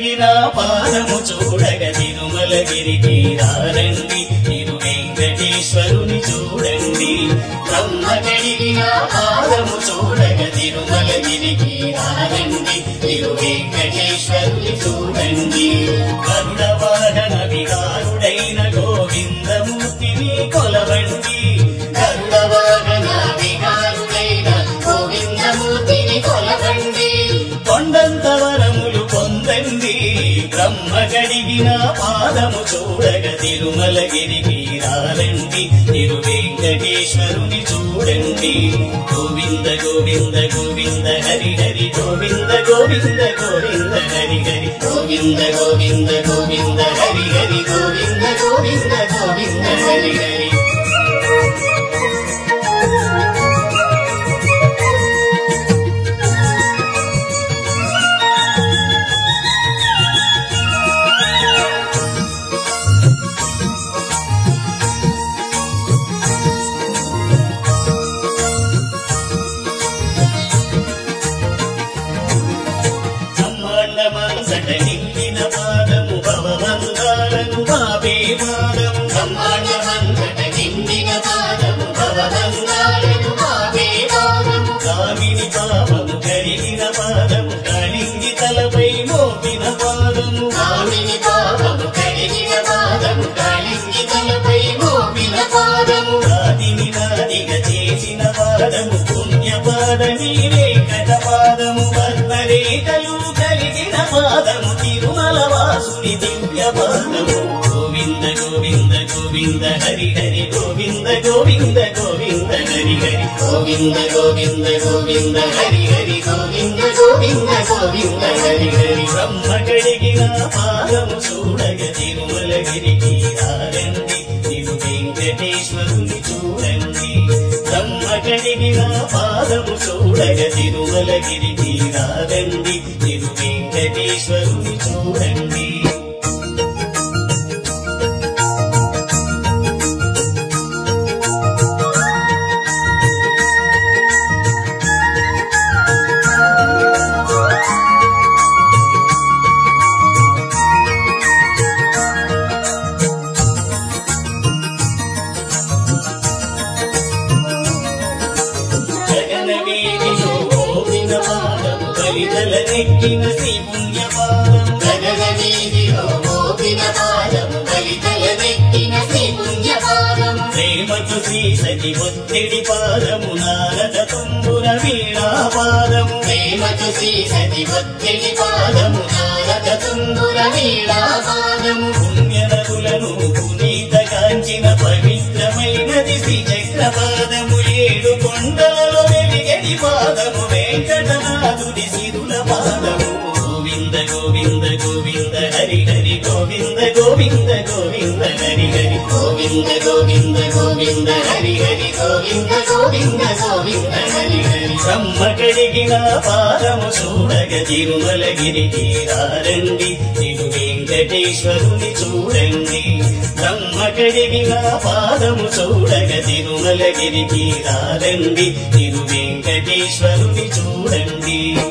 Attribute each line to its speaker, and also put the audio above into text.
Speaker 1: కడిగిన పాదము చూడగ తిరుమలగిరికి రారండి తిరు వెంకటేశ్వరుని చూడండి బ్రహ్మ కడిగిన పాదము చూడగ తిరుమలగిరికి రారండి తిరు వెంకటేశ్వరుని చూడండి గరుడ వాహన విహారుడైన గోవిందమూర్తిని కొలవండి గరుడ వాహన విహారుడైన గోవిందమూర్తిని కొలవండి కొండంత వరములు పొందండి బ్రహ్మ గడిగిన పాదము చూడగ తిరుమలగిరికి రారండి తిరు వెంకటేశ్వరుని చూడండి గోవింద గోవింద గోవింద హరి హరి గోవింద గోవింద గోవింద హరి హరి గోవింద గోవింద గోవింద హరి హరి గోవింద గోవింద గోవింద హరి హరి బ్రహ్మాండమంతట నిండిన పాదము భవబంధాలను బాబే పాదము బ్రహ్మాండమంతట నిండిన పాదము భవబంధాలను బాబే పాదము కామిని పాపము కరిగిన పాదము కళింగి తలపై మోపిన పాదము కామిని పాపము కరిగిన పాదము కళింగి తలపై మోపిన పాదము నాదిని నాదిగా చేసిన పాదము పుణ్య పాదమి రేఖట పాదము వర్ణరేఖలు కలిగిన పాదము తిరుమల వాసుని దివ్య పాదము గోవింద గోవింద గోవింద హరి హరి గోవింద గోవింద గోవింద హరి హరి గోవింద గోవింద గోవింద హరి హరి గోవింద గోవింద గోవింద హరి హరి బ్రహ్మ కడిగిన పాదము చూడగ తిరుమలగిరికి రారండి తిరు వెంకటేశ్వరుని చూడండి బ్రహ్మ కడిగిన పాదము చూడగ తిరుమలగిరికి రారండి తిరు వెంకటేశ్వరుని చూడండి జగన వీధిలో మోపిన పాదము బలితల నెక్కిన శ్రీ పుణ్య పాదము జగన వీధిలో మోపిన పాదము బలితల నెక్కిన శ్రీ పుణ్య పాదము ప్రేమకు శ్రీ సతి ఒత్తిడి పాదము నారద తుంబుర వీణా పాదము ప్రేమకు శ్రీ సతి ఒత్తిడి పాదము నారద తుంబుర వీణా పాదము పుణ్య నదులను పునీత కాంచిన పవిత్రమైనది శ్రీ చక్ర పాదము ఏడు కొండలలో వెలిగడి పాదము వెంకటనాథుడి సిరుల పాదము గోవింద గోవింద గోవింద హరి హరి గోవింద గోవింద గోవింద హరి హరి గోవింద గోవింద గోవింద హరి హరి గోవింద గోవింద గోవింద హరి హరి బ్రహ్మ కడిగిన పాదము చూడగ తిరుమలగిరికి రారండి తిరు వెంకటేశ్వరుని చూడండి బ్రహ్మ కడిగిన పాదము చూడగ తిరుమలగిరికి రారండి తిరు వెంకటేశ్వరుని చూడండి